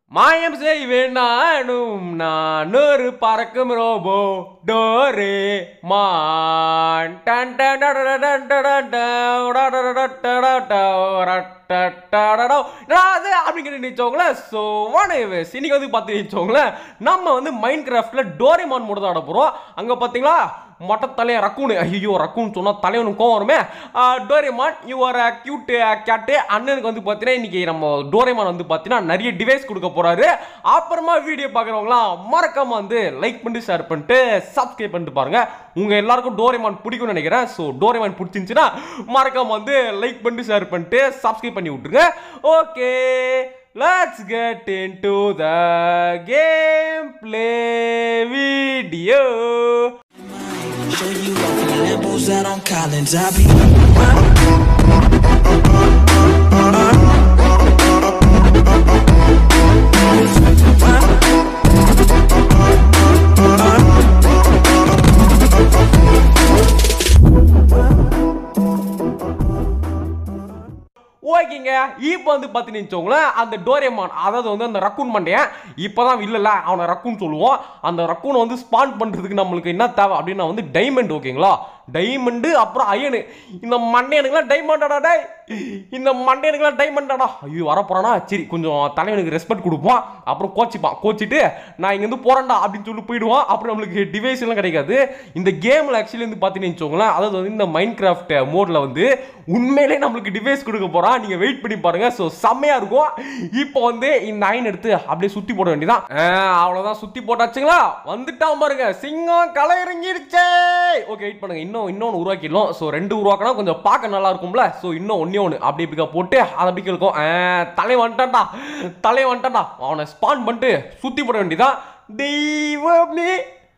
மாயம் செய்வேன் நானும் நான் ஒரு பறக்கும் ரோபோ டோரே மான் டன் டன் டன் டன் டன் டன் டன் டன் டன் டன் டன் டன் டடடடோ. நான் அது அப்படிங்கிற நினைச்சவங்களே ஸோ வானவேஸ் இன்னைக்கு வந்து பார்த்து நினைச்சவங்களேன் நம்ம வந்து மைண்ட் கிராஃப்டில் டோரேமான் மோடு தான் ஆட போகிறோம் அங்கே பார்த்தீங்களா மொட்டை தலையை ரக்கூனு ஐயோ ரக்கூன் சொன்னால் தலைவனுக்கு கோவம் வருமே டோரேமான் யுவர் கியூட் கேட்டு அண்ணனுக்கு வந்து பார்த்தீங்கன்னா இன்னைக்கு நம்ம டோரேமான் வந்து பார்த்தீங்கன்னா நிறைய டிவைஸ் கொடுக்க போறாரு அப்புறமா வீடியோ பார்க்குறவங்களாம் மறக்காம வந்து லைக் பண்ணிட்டு ஷேர் பண்ணிட்டு சப்ஸ்கிரைப் பண்ணிட்டு பாருங்க உங்க எல்லாருக்கும் டோரேமான் பிடிக்கும்னு நினைக்கிறேன் ஸோ டோரேமான் பிடிச்சிருந்துச்சுன்னா மறக்காம வந்து லைக் பண்ணிட்டு ஷேர் பண்ணிட்டு சப்ஸ்கிரைப் பண்ணி விட்டுருங்க okay Let's get into the gameplay video. Show you off in the Lambos out on Collins. I be ஓகேங்க இப்போ வந்து பார்த்து நினச்சவங்களேன் அந்த டோரேமான் அதாவது வந்து அந்த ரக்கூன் மண்டையன் இப்போ தான் இல்லைல்ல அவனை ரக்கூன் சொல்லுவோம் அந்த ரக்கூனை வந்து ஸ்பான் பண்ணுறதுக்கு நம்மளுக்கு என்ன தேவை அப்படின்னா வந்து டைமண்ட் ஓகேங்களா டைமண்டு அப்புறம் அயனு இந்த மண்டையனுக்குலாம் டைமண்டாடா டேய் இந்த மண்டையனுக்குலாம் டைமண்டாடா ஐயோ வரப்போறானா சரி கொஞ்சம் தலைவனுக்கு ரெஸ்பெக்ட் கொடுப்போம் அப்புறம் கோச்சிப்பான் கோச்சிட்டு நான் இங்கேருந்து போகிறேன்டா அப்படின்னு சொல்லி போயிடுவான் அப்புறம் நம்மளுக்கு டிவைஸ் எல்லாம் கிடைக்காது இந்த கேமில் ஆக்சுவலி வந்து பார்த்தீங்கன்னு வச்சுக்கோங்களேன் அதாவது வந்து இந்த மைண்ட் கிராஃப்ட் மோடில் வந்து உண்மையிலே நம்மளுக்கு டிவைஸ் கொடுக்க போகிறான் நீங்கள் வெயிட் பண்ணி பாருங்க ஸோ செம்மையாக இருக்கும் இப்போ வந்து இந்த அயன் எடுத்து அப்படியே சுற்றி போட வேண்டியதான் அவ்வளோதான் சுற்றி போட்டாச்சுங்களா வந்துட்டான் பாருங்க சிங்கம் களை இறங்கிடுச்சே ஓகே வெயிட் பண்ணுங்க இன்னும் இன்னொன்று உருவாக்கிடலாம் ஸோ ரெண்டு உருவாக்கினா கொஞ்சம் பார்க்க நல்லா இருக்கும்ல ஸோ இன்னும் ஒன்றே ஒன்று அப்படி இப்படி போட்டு அதை அப்படி இருக்கும் தலை வந்துட்டான்டா தலை வந்துட்டான்டா அவனை ஸ்பான் பண்ணிட்டு சுற்றி போட வேண்டியதான் தெய்வமே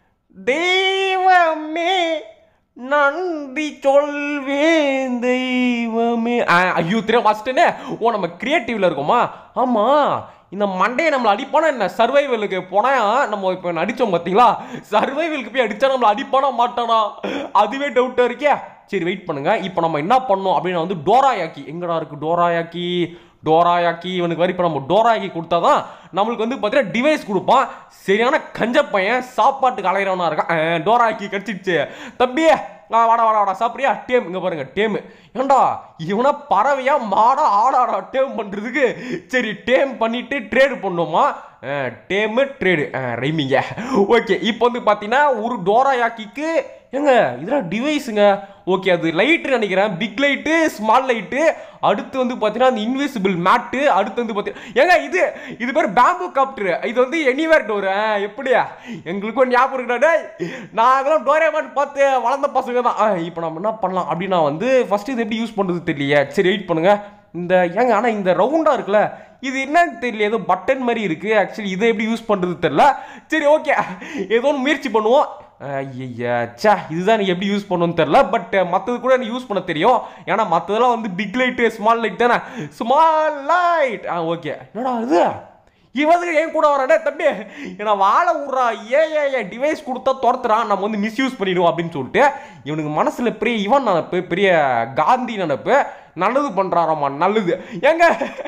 தெய்வமே நன்றி சொல்வேன் தெய்வமே ஆ, ஐயோ தெரியும் ஃபஸ்ட்டுன்னு ஓ நம்ம கிரியேட்டிவ்ல இருக்கோமா ஆமா இந்த மண்டையை நம்மளை அடிப்பானா என்ன சர்வைவலுக்கு போனா நம்ம இப்போ அடிச்சோம் பார்த்தீங்களா சர்வைவலுக்கு போய் அடிச்சா நம்மளை அடிப்பானா மாட்டானா அதுவே டவுட்டா இருக்கே சரி வெயிட் பண்ணுங்க இப்போ நம்ம என்ன பண்ணோம் அப்படின்னு வந்து டோராயாக்கி எங்கடா இருக்கு டோராயாக்கி டோராயாக்கி இவனுக்கு வரை இப்போ நம்ம டோராயாக்கி கொடுத்தாதான் நம்மளுக்கு வந்து பார்த்தீங்கன்னா டிவைஸ் கொடுப்பான் சரியான கஞ்ச பையன் சாப்பாட்டுக்கு அலையிறவனா இருக்கான் ஆ, டோராயாக்கி கடிச்சிடுச்சு தம்பி ஆ, வாடா வாடா வாடா சாப்பிட்றியா டேம் இங்கே பாருங்க டேமு ஏண்டா இவனை பறவையா மாடா ஆடாடா டேம் பண்ணுறதுக்கு சரி டேம் பண்ணிட்டு ட்ரேடு பண்ணோமா டேமு ட்ரேடு ரைமிங்க ஓகே இப்போ வந்து பார்த்தீங்கன்னா ஒரு டோராயாக்கிக்கு ஏங்க இதெல்லாம் டிவைஸுங்க ஓகே அது லைட்டு நினைக்கிறேன் பிக் லைட்டு ஸ்மால் லைட்டு அடுத்து வந்து பார்த்தீங்கன்னா அந்த இன்விசிபிள் மேட்டு அடுத்து வந்து பார்த்தீங்கன்னா ஏங்க இது இது பேர் பேம்பு காப்டர் இது வந்து எனிவேர் டோர் எப்படியா எங்களுக்கும் ஞாபகம் இருக்கா டேய் நாங்களும் டோரேமான் பார்த்து வளர்ந்த பசங்க தான் இப்போ நம்ம என்ன பண்ணலாம் அப்படின்னா வந்து ஃபர்ஸ்ட் இது எப்படி யூஸ் பண்ணுறது தெரியலையே சரி வெயிட் பண்ணுங்க இந்த ஏங்க ஆனால் இந்த ரவுண்டாக இருக்குல்ல இது என்னன்னு தெரியல ஏதோ பட்டன் மாதிரி இருக்கு ஆக்சுவலி இதை எப்படி யூஸ் பண்ணுறது தெரியல சரி ஓகே ஏதோ ஒன்று முயற்சி பண்ணுவோம் ஐயா சே இதுதான் எனக்கு எப்படி யூஸ் பண்ணணும்னு தெரில பட் மற்றது கூட எனக்கு யூஸ் பண்ண தெரியும் ஏன்னா மற்றதெல்லாம் வந்து பிக் லைட்டு ஸ்மால் லைட் தானே ஸ்மால் லைட் ஆ ஓகே என்னடா இது இவனுக்கு ஏன் கூட வரானே தம்பி ஏன்னா வாழை விட்றா ஏ ஏ ஏ டிவைஸ் கொடுத்தா துரத்துறான் நம்ம வந்து மிஸ்யூஸ் பண்ணிடுவோம் அப்படின்னு சொல்லிட்டு இவனுக்கு மனசில் பெரிய இவன் நினப்பு பெரிய காந்தி நினப்பு நல்லது பண்ணுறாராம்மா நல்லது ஏங்க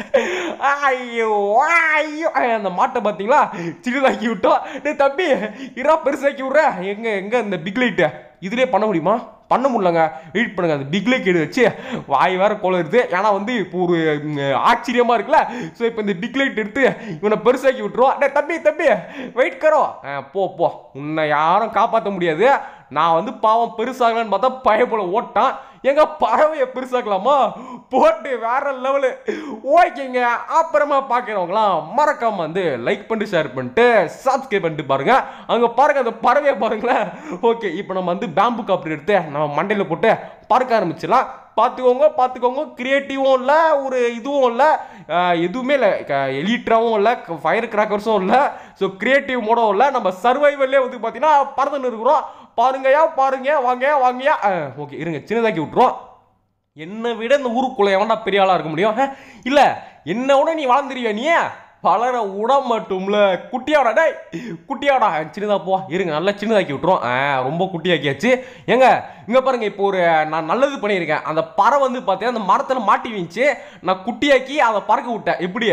ஐயோ ஐயோ ஐய, அந்த மாட்டை பார்த்தீங்களா சின்னதாக்கி விட்டோம் டேய் தம்பி இரா பெருசாக்கி விட்ற எங்க எங்க இந்த பிக் லைட்டு இதுலயே பண்ண முடியுமா பண்ண முடியலங்க வெயிட் பண்ணுங்க அந்த பிக் லைட் எடுத்து வச்சு வாய் வேற கொலருது ஏன்னா வந்து இப்போ ஒரு ம், ஆச்சரியமா இருக்குல்ல ஸோ இப்போ இந்த பிக் லைட் எடுத்து இவனை பெருசாக்கி விட்டுருவோம் டேய் தம்பி தம்பி வெயிட் கரோ ஆ, போ போ உன்னை யாரும் காப்பாற்ற முடியாது நான் வந்து பாவம் பெருசாகலான்னு பார்த்தா பயப்பட ஓட்டான் எங்க பறவையை பெருசாக்கலாமா போட்டு வேற லெவலு ஓகேங்க அப்புறமா பார்க்குறவங்களாம் மறக்காம வந்து லைக் பண்ணிட்டு ஷேர் பண்ணிட்டு சப்ஸ்கிரைப் பண்ணிட்டு பாருங்க அங்க பாருங்க அந்த பறவையை பாருங்களேன் ஓகே இப்போ நம்ம வந்து பேம்பு காப்பி எடுத்து நம்ம மண்டையில போட்டு பறக்க ஆரம்பிச்சிடலாம் பார்த்துக்கோங்க பார்த்துக்கோங்க கிரியேட்டிவும் இல்லை ஒரு இதுவும் இல்லை எதுவுமே இல்லை எலிட்ராவும் இல்லை ஃபயர் கிராக்கர்ஸும் இல்லை ஸோ கிரியேட்டிவ் மோடும் இல்லை நம்ம சர்வைவல்லே வந்து பார்த்தீங்கன்னா பறந்துன்னு இருக்கிறோம் பாருங்கயா பாருங்க வாங்க வாங்கயா ஓகே இருங்க சின்னதாக்கி விட்டுருவோம் என்னை விட இந்த ஊருக்குள்ள எவன்டா பெரிய ஆளா இருக்க முடியும் ஹே? இல்ல என்ன விட நீ வளர்ந்துருவியா நீ வளர விட மட்டும்ல குட்டியாடா டேய் குட்டியாடா சின்னதா போ இருங்க நல்லா சின்னதாக்கி விட்டுரும் ஆ ரொம்ப குட்டியாக்கியாச்சு ஏங்க இங்க பாருங்க இப்போ ஒரு நான் நல்லது பண்ணியிருக்கேன் அந்த பறவை வந்து பார்த்தீங்கன்னா அந்த மரத்தில் மாட்டி வந்துச்சு நான் குட்டியாக்கி அதை பறக்க விட்டேன் எப்படி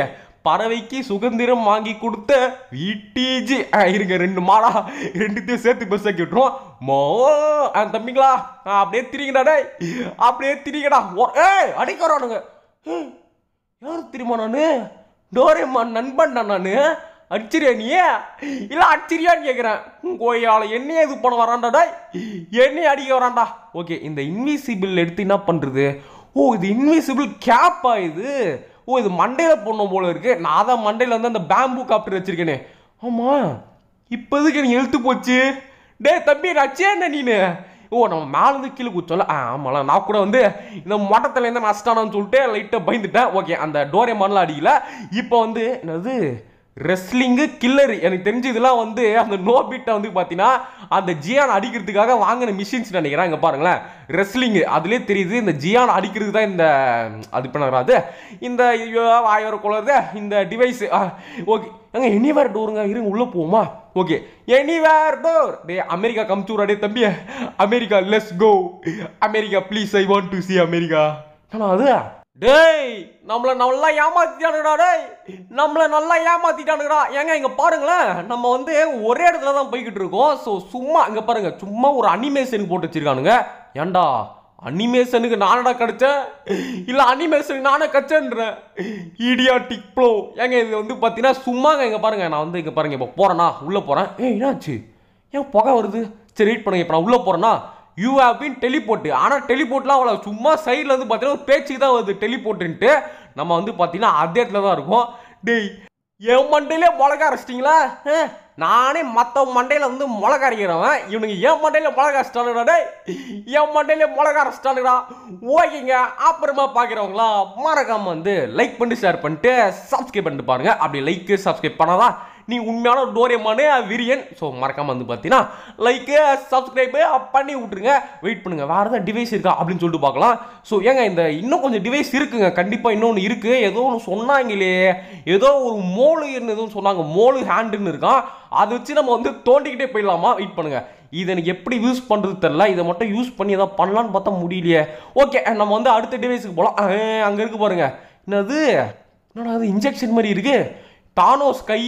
பறவைக்கு சுதந்திரம் வாங்கி கொடுத்த வீட்டீஜி இருங்க ரெண்டு மாடா ரெண்டுத்தையும் சேர்த்து பெருசாக்கி விட்டுருவோம் மோ ஆ, தம்பிங்களா ஆ, அப்படியே திரிங்கடா டேய் அப்படியே திரிங்கடா ஓ- ஏய் அடிக்க வரானுங்க ஏய், யாரு தெரியுமா நானு டோரேமான் நண்பன் நானு அடிச்சிரியா நீ இல்ல அடிச்சிரியான்னு கேக்குறேன் கோயால என்னைய இது பண்ண வரான்டா டேய் என்னைய அடிக்க வரான்டா ஓகே இந்த இன்விசிபிள் எடுத்து என்ன பண்றது ஓ இது இன்விசிபிள் கேப்பா இது ஓ இது மண்டையில போடணும் போல இருக்கு நான் தான் மண்டையில வந்து அந்த பேம்பு காப்டர் வச்சிருக்கேனே ஆமா இப்போ எதுக்கு எனக்கு எழுத்து போச்சு டேய் தம்பி நச்சே என்ன நீனு ஓ நம்ம மேலேருந்து கீழே குச்சோல ஆ ஆமால நான் கூட வந்து இந்த மொட்டத்தில் இருந்து நஷ்டானு சொல்லிட்டு லைட்டாக பயந்துட்டேன் ஓகே அந்த டோரே மண்ணில் அடிக்கல இப்போ வந்து என்னது ரெஸ்லிங்கு கில்லர் எனக்கு தெரிஞ்சு இதெல்லாம் வந்து அந்த நோபிட்டை வந்து பார்த்தீங்கன்னா அந்த ஜியான் அடிக்கிறதுக்காக வாங்கின மிஷின்ஸ் நினைக்கிறேன் இங்கே பாருங்களேன் ரெஸ்லிங்கு அதுலேயே தெரியுது இந்த ஜியான் அடிக்கிறதுக்கு தான் இந்த அது பண்ணாது இந்த ஆயிர குளருது இந்த டிவைஸ் ஓகே அங்கே எனிவேர் டோருங்க இருங்க உள்ளே போவோமா ஓகே எனிவேர் டோர் டே அமெரிக்கா கம்ச்சூரா டே தம்பி America let's go America please I want to see America ஆனா அது டேய் நம்மள நல்லா ஏமாத்திட்டானுடா டேய் நம்மள நல்லா ஏமாத்திட்டானுடா ஏங்க இங்க பாருங்களேன் நம்ம வந்து ஒரே இடத்துல தான் போய்கிட்டு இருக்கோம் ஸோ சும்மா இங்க பாருங்க சும்மா ஒரு அனிமேஷனுக்கு போட்டு வச்சிருக்கானுங்க ஏன்டா அனிமேஷனுக்கு நானடா கிடைச்சேன் இல்ல அனிமேஷனுக்கு நானே கச்சேன்றேன் இடியாட்டிக் ப்ளோ ஏங்க இது வந்து பார்த்தீங்கன்னா சும்மாங்க இங்க பாருங்க நான் வந்து இங்க பாருங்க இப்போ போறேனா உள்ள போறேன் ஏய் என்னாச்சு ஏன் புகை வருது சரி வெயிட் பண்ணுங்க இப்போ நான் உள்ள போறேன்னா யூ ஹேவ் பீன் டெலிபோர்ட் ஆனால் டெலிபோர்ட்லாம் அவ்வளோ சும்மா சைடில் வந்து பார்த்தீங்கன்னா ஒரு பேச்சுக்கு தான் வருது டெலிபோர்ட்டுன்ட்டு நம்ம வந்து பார்த்தீங்கன்னா அதே இடத்துல தான் இருக்கோம் டேய் என் மண்டையிலே மிளகா அரைச்சிட்டிங்களா அஹ், நானே மற்ற மண்டையில் வந்து மிளகா அரைக்கிறவன் இவனுங்க என் மண்டையில மிளகா அரைச்சிட்டானுடா டேய் என் மண்டையில மிளகா அரைச்சிட்டானுடா ஓகேங்க அப்புறமா பார்க்குறவங்களா மறக்காம வந்து லைக் பண்ணிட்டு ஷேர் பண்ணிட்டு சப்ஸ்கிரைப் பண்ணிட்டு பாருங்க அப்படி லைக் சப்ஸ்கிரைப் பண்ணாதான் நீ உண்மையான டோரேமானு விரியன் ஸோ மறக்காம வந்து பார்த்தீங்கன்னா லைக்கு சப்ஸ்கிரைபு பண்ணி விட்ருங்க வெயிட் பண்ணுங்க வேற ஏதாவது டிவைஸ் இருக்கா அப்படின்னு சொல்லிட்டு பார்க்கலாம் ஸோ ஏங்க இந்த இன்னும் கொஞ்சம் டிவைஸ் இருக்குங்க கண்டிப்பாக இன்னொன்று இருக்கு ஏதோ ஒன்று சொன்னாங்களே ஏதோ ஒரு மோலு எதுவும் சொன்னாங்க மோலு ஹேண்டுன்னு இருக்கான் அதை வச்சு நம்ம வந்து தோண்டிக்கிட்டே போயிடலாமா வெயிட் பண்ணுங்க இது எனக்கு எப்படி யூஸ் பண்ணுறது தெரில இதை மட்டும் யூஸ் பண்ணி எதாவது பண்ணலான்னு பார்த்தா முடியலையே ஓகே நம்ம வந்து அடுத்த டிவைஸுக்கு போகலாம் அங்கே இருக்கு பாருங்க என்னது என்னடா அது இன்ஜெக்ஷன் மாதிரி இருக்கு தானோஸ் கை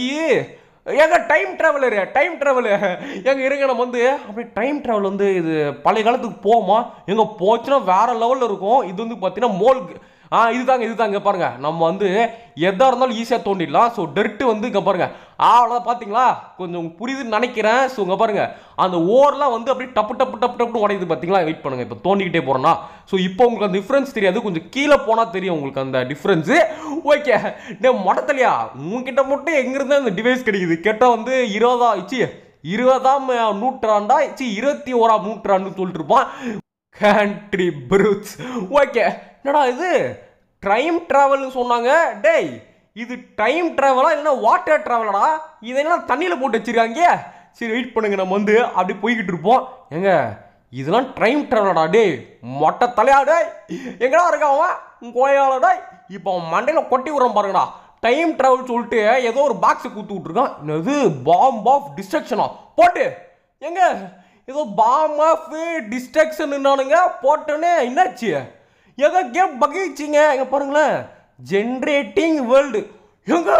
ஏங்க டைம் ட்ராவலரு டைம் ட்ராவலு ஏங்க இருங்க நம்ம வந்து அப்படி டைம் ட்ராவல் வந்து இது பழைய காலத்துக்கு போமா எங்க போச்சுன்னா வேற லெவலில் இருக்கும் இது வந்து பார்த்தீங்கன்னா மோல் ஆ இதுதாங்க இதுதாங்க பாருங்க நம்ம வந்து எதா இருந்தாலும் ஈஸியாக தோண்டிடலாம் ஸோ டெர்ட்டு வந்து இங்கே பாருங்க ஆ அவ்வளோதான் பார்த்தீங்களா கொஞ்சம் புரியுதுன்னு நினைக்கிறேன் ஸோ இங்கே பாருங்க அந்த ஓர்லாம் வந்து அப்படியே டப்பு டப்பு டப்பு டப்புன்னு உடையுது பார்த்தீங்களா வெயிட் பண்ணுங்க இப்போ தோண்டிக்கிட்டே போறேன்னா ஸோ இப்போ உங்களுக்கு அந்த டிஃப்ரென்ஸ் தெரியாது கொஞ்சம் கீழே போனால் தெரியும் உங்களுக்கு அந்த டிஃப்ரென்ஸு ஓகே டே மொடத்தலையா உங்ககிட்ட மட்டும் எங்கிருந்து அந்த டிவைஸ் கிடைக்குது கேட்டால் வந்து இருபதா சி இருபதாம் நூற்றாண்டா சி இருபத்தி ஓராம் நூற்றாண்டுன்னு சொல்லிட்டு இருப்பான் கண்ட்ரி ப்ரூட்ஸ் ஓகே என்னடா இது டைம் ட்ராவல்னு சொன்னாங்க டேய் இது டைம் ட்ராவலா இல்லைன்னா வாட்டர் ட்ராவலடா இதை என்ன தண்ணியில் போட்டு வச்சிருக்காங்க சரி வெயிட் பண்ணுங்க நம்ம வந்து அப்படி போய்கிட்டு இருப்போம் ஏங்க இதெல்லாம் டைம் ட்ராவலடா டேய் மொட்டை தலையா டேய் எங்கடா இருக்கான் அவன் கோயால டேய் இப்போ அவன் மண்டையில் கொட்டி விடுறான் பாருங்கடா டைம் ட்ராவல் சொல்லிட்டு ஏதோ ஒரு பாக்ஸை குத்து விட்டுருக்கான் என்னது பாம்ப் ஆஃப் டிஸ்ட்ரக்ஷனா போட்டு எங்க ஏதோ பாம் ஆஃப் டிஸ்ட்ரக்ஷன்னானுங்க போட்டோன்னே என்னாச்சு ஏதோ கேம் பகிச்சிங்க எங்க பாருங்களேன் ஜென்ரேட்டிங் வேர்ல்டு எங்க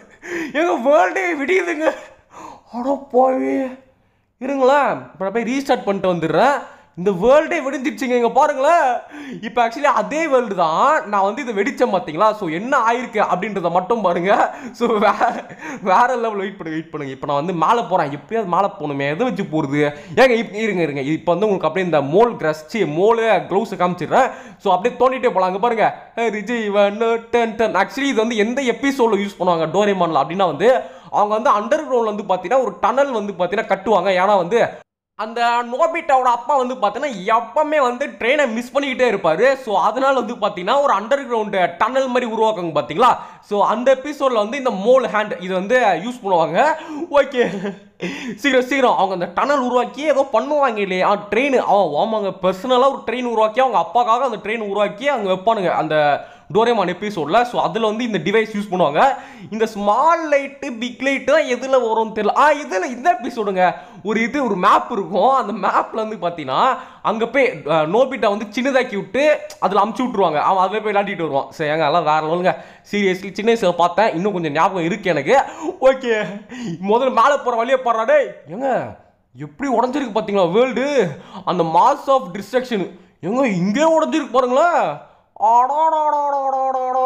எங்க வேர்ல்டே விடியுதுங்க அட போய் இருங்களேன் இப்போ நான் போய் ரீஸ்டார்ட் பண்ணிட்டு வந்துடுறேன் இந்த வேர்ல்டே வெடிஞ்சிடுச்சுங்க இங்கே பாருங்களேன் இப்போ ஆக்சுவலி அதே வேர்ல்டு தான் நான் வந்து இதை வெடிச்சேன் பார்த்தீங்களா ஸோ என்ன ஆயிருக்கு அப்படின்றத மட்டும் பாருங்க ஸோ வே வேற லெவல் வெயிட் பண்ணுங்க வெயிட் பண்ணுங்க இப்போ நான் வந்து மேலே போகிறேன் எப்படியாவது மேலே போகணுமே எதை வச்சு போகிறது ஏங்க இப்போ இருங்க இருங்க இப்போ வந்து உங்களுக்கு அப்படியே இந்த மோல் கிரஸ் சி மோலு க்ளவுஸை காமிச்சிடுறேன் ஸோ அப்படியே தோண்டிட்டே போகலாம் அங்கே பாருங்க ஏய், ரிஜி இவன் டென் டென் ஆக்சுவலி இது வந்து எந்த எபிசோடில் யூஸ் பண்ணுவாங்க டோரேமானில் அப்படின்னா வந்து அவங்க வந்து அண்டர் கிரவுண்ட் வந்து பார்த்தீங்கன்னா ஒரு டனல் வந்து பார்த்தீங்கன்னா கட்டுவாங்க ஏன்னா வந்து அந்த நோபிட்டாவோட அப்பா வந்து பார்த்தீங்கன்னா எப்பவுமே வந்து ட்ரெயினை மிஸ் பண்ணிக்கிட்டே இருப்பாரு ஸோ அதனால வந்து பார்த்தீங்கன்னா ஒரு அண்டர் கிரவுண்டு டனல் மாதிரி உருவாக்குங்க பார்த்தீங்களா ஸோ அந்த எபிசோடில் வந்து இந்த மோல் ஹேண்ட் இது வந்து யூஸ் பண்ணுவாங்க ஓகே சீக்கிரம் சீக்கிரம் அவங்க அந்த டனல் உருவாக்கி ஏதோ பண்ணுவாங்க இல்லையா ட்ரெயின் அவன் ஆமாங்க பர்சனலாக ஒரு ட்ரெயின் உருவாக்கி அவங்க அப்பாக்காக அந்த ட்ரெயின் உருவாக்கி அங்கே வைப்பானுங்க அந்த டோரேமான் எபிசோடில் ஸோ அதில் வந்து இந்த டிவைஸ் யூஸ் பண்ணுவாங்க இந்த ஸ்மால் லைட்டு பிக் லைட்டு தான் எதில் வரும்னு தெரியல ஆ இதில் இந்த எபிசோடுங்க ஒரு இது ஒரு மேப் இருக்கும் அந்த மேப்பில் வந்து பார்த்தீங்கன்னா அங்கே போய் அஹ், நோபிட்டா வந்து சின்னதாக்கி விட்டு அதில் அமுச்சு விட்ருவாங்க அவன் அதில் போய் விளையாடிட்டு வருவான் சரி ஏங்க அதெல்லாம் வேற லெவலுங்க சீரியஸ்லி சின்ன வயசில் பார்த்தேன் இன்னும் கொஞ்சம் ஞாபகம் இருக்கு எனக்கு ஓகே முதல்ல மேலே போகிற வழியை பாடுறா டேய் ஏங்க எப்படி உடஞ்சிருக்கு பார்த்தீங்களா வேர்ல்டு அந்த மாஸ் ஆஃப் டிஸ்ட்ரக்ஷன் ஏங்க இங்கே உடஞ்சிருக்கு பாருங்களேன் அடாடாடாடாடாடா.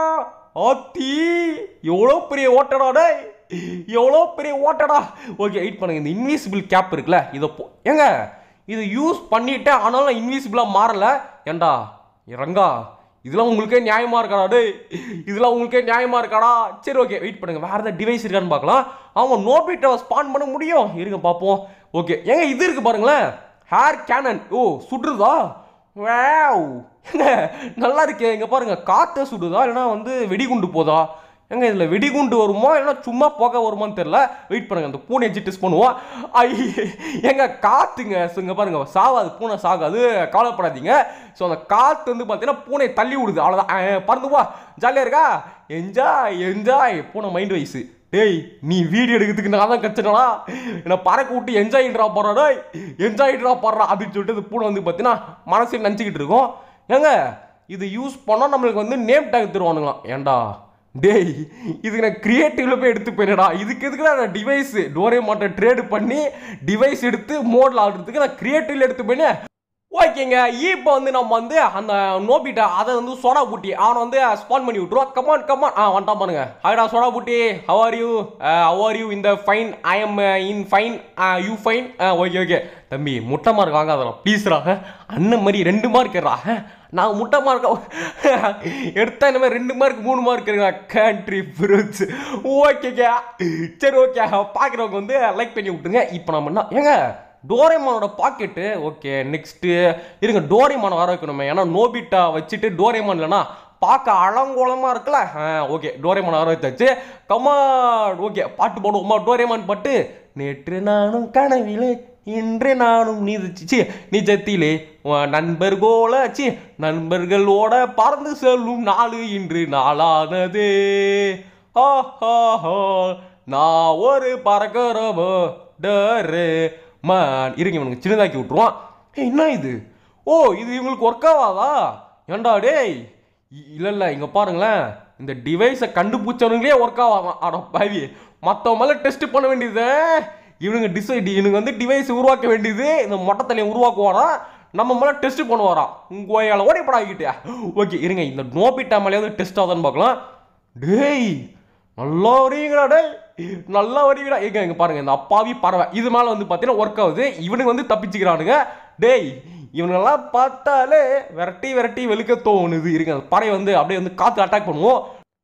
ஆத்தி எவ்வளோ பெரிய ஓட்டடா டேய் எவ்வளோ பெரிய ஓட்டடா ஓகே வெயிட் பண்ணுங்க இந்த இன்விசிபிள் கேப் இருக்குல்ல இதை போ ஏங்க இதை யூஸ் பண்ணிட்டேன் ஆனாலும் இன்விசிபிளாக மாறல ஏண்டா ரங்கா இதெல்லாம் உங்களுக்கே நியாயமா இருக்காடா டேய் இதெல்லாம் உங்களுக்கே நியாயமா இருக்காடா சரி ஓகே வெயிட் பண்ணுங்க வேற ஏதாவது டிவைஸ் இருக்கான்னு பார்க்கலாம் அவன் நோபிட்டாவை ஸ்பான் பண்ண முடியும் இருங்க பார்ப்போம் ஓகே ஏங்க இது இருக்கு பாருங்களேன் ஹேர் கேனன் ஓ சுடுறதா வாவ் ஏங்க நல்லா இருக்கே இங்க பாருங்க காற்றை சுடுதா இல்லைன்னா வந்து வெடிகுண்டு போதா ஏங்க இதில் வெடிகுண்டு வருமா இல்லைன்னா சும்மா புகை வருமான்னு தெரில வெயிட் பண்ணுங்க அந்த பூனை வச்சு டெஸ்ட் பண்ணுவோம் ஐ ஏங்க காத்துங்க ஸோ இங்கே பாருங்க சாவாது பூனை சாகாது கவலைப்படாதீங்க ஸோ அந்த காற்று வந்து பார்த்தீங்கன்னா பூனை தள்ளி விடுது அவ்வளோதான் பறந்து வா ஜாலியாக இருக்கா என்ஜாய் என்ஜாய் பூனை மைண்ட் வைஸு டேய் நீ வீடியோ எடுக்கிறதுக்கு நான் தான் கச்சனடா என்னை பறக்க விட்டு என்ஜாய் ட்ரா போடுறா டேய் என்ஜாய் ட்ரா போடுறா அப்படின்னு சொல்லிட்டு இந்த பூனை வந்து பார்த்தீங்கன்னா மனசில் நினச்சிக்கிட்டு இருக்கோம் ஏங்க இது யூஸ் பண்ணால் நம்மளுக்கு வந்து நேம் டேக் தருவானுங்களாம் ஏன்டா டேய் இதுக்கு நான் கிரியேட்டிவ்ல போய் எடுத்து போயிடா இதுக்கு எதுக்கு நான் டிவைஸ் டோரே மாட்டை ட்ரேடு பண்ணி டிவைஸ் எடுத்து மோடில் ஆடுறதுக்கு நான் கிரியேட்டிவ்ல எடுத்து போயினேன் ஓகேங்க இப்போ வந்து நம்ம வந்து அந்த நோபிட்டா அதை வந்து சோடா புட்டி அவனை வந்து ஸ்பான் பண்ணி விட்டுருவோம் கமான் கமான் ஆ வந்துட்டான் பாருங்க ஹாய்டா சோடா புட்டி how are you how are you இந்த fine I am in fine you fine okay okay தம்பி முட்டை மார்க் வாங்காதடா ப்ளீஸ்ரா அண்ணன் மாதிரி ரெண்டு மார்க் ஏறா நான் முட்டை மார்க் எடுத்தா இந்த மாதிரி ரெண்டு மார்க் மூணு மார்க் இருக்குடா கண்ட்ரி ஃப்ரூட்ஸ் ஓகேங்க சரி ஓகே பார்க்குறவங்க வந்து லைக் பண்ணி விட்டுருங்க இப்போ நம்ம என்ன ஏங்க டோரேமானோட பாக்கெட்டு ஓகே நெக்ஸ்ட்டு இருங்க டோரேமான் வர வைக்கணுமே ஏன்னா நோபிட்டா வச்சுட்டு டோரேமான் இல்லைனா பார்க்க அலங்கோலமாக இருக்குல்ல ஆ ஓகே டோரேமான் வர வச்சாச்சு கமான் ஓகே பாட்டு போடுவோமா டோரேமான் பாட்டு நேற்று நானும் கனவிலே இன்று நானும் நீதிச்சு நிஜத்திலே உன் நண்பர் கோல சி நண்பர்களோட பறந்து செல்லும் நாளு இன்று நாளானது ஹா ஹா ஹா நான் ஒரு பறக்கிறவோ டரு மான் இருங்க இவனுக்கு சின்னதாக்கி விட்டுருவான் ஏய் என்ன இது ஓ இது இவங்களுக்கு ஒர்க் ஆகாதா ஏண்டா டேய் இ- இல்ல இல்ல இங்க பாருங்களேன் இந்த டிவைஸை கண்டுபிடிச்சவனுங்களே ஒர்க் ஆகாதான் அட பாவி மற்றவங்க மேலே டெஸ்ட் பண்ண வேண்டியது இவனுங்க டிசைட் இவனுங்க வந்து டிவைஸ் உருவாக்க வேண்டியது இந்த மொட்டை தலையை உருவாக்குவாராம் நம்ம மேலே டெஸ்ட் பண்ணுவாராம் உங்க ஓடி படாக்கிட்டே ஓகே இருங்க இந்த நோபிட்டா மேலேயாவது டெஸ்ட் ஆகுதான்னு பார்க்கலாம் டேய் நல்லா வரீங்களா டேய் நல்லா வரீங்களா எங்க இங்க பாருங்க இந்த அப்பாவி பறவை இது மேல வந்து பார்த்தீங்கன்னா ஒர்க் ஆகுது இவனுங்க வந்து தப்பிச்சுக்கிறானுங்க டேய் இவனெல்லாம் பார்த்தாலே விரட்டி விரட்டி வெளுக்க தோணுது இருங்க அந்த பறவை வந்து அப்படியே வந்து காத்து அட்டாக் பண்ணுவோம்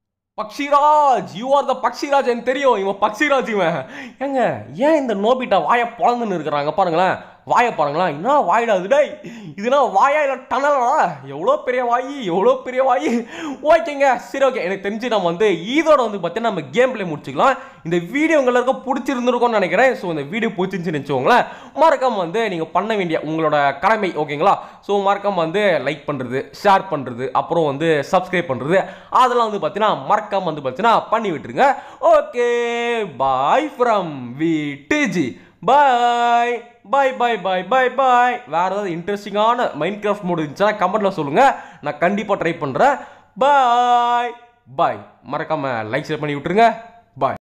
பக்ஷிராஜ் யூ ஆர் த பக்ஷிராஜ் எனக்கு தெரியும் இவன் பக்ஷிராஜ் இவன் ஏங்க ஏன் இந்த நோபிட்டா வாயை பொழந்துன்னு இருக்கிறாங்க பாருங்களேன் வாயை பாருங்களேன் என்ன வாயிடா இது டேய் இதுனா வாயா இல்லை டனலா எவ்வளோ பெரிய வாய் எவ்வளோ பெரிய வாய் ஓகேங்க சரி ஓகே எனக்கு தெரிஞ்சு நம்ம வந்து இதோட வந்து பார்த்தீங்கன்னா நம்ம கேம் பிளே முடிச்சுக்கலாம் இந்த வீடியோ உங்களுக்கு பிடிச்சிருந்துருக்கும்னு நினைக்கிறேன் ஸோ இந்த வீடியோ பிடிச்சிருந்துச்சுன்னு வச்சுக்கோங்களேன் மறக்காம வந்து நீங்கள் பண்ண வேண்டிய உங்களோட கடமை ஓகேங்களா ஸோ மறக்காம வந்து லைக் பண்ணுறது ஷேர் பண்ணுறது அப்புறம் வந்து சப்ஸ்கிரைப் பண்ணுறது அதெல்லாம் வந்து பார்த்தீங்கன்னா மறக்காம வந்து பார்த்தீங்கன்னா பண்ணி விட்டுருங்க okay bye from V DG bye bye bye bye bye bye வேற ஏதாவது இன்ட்ரெஸ்டிங்கான மைண்ட் கிராஃப்ட் மோடு இருந்துச்சுன்னா கமெண்ட்ல சொல்லுங்க நான் கண்டிப்பாக ட்ரை பண்ணுறேன் பாய் பாய் மறக்காம லைக் ஷேர் பண்ணி விட்டுருங்க பாய்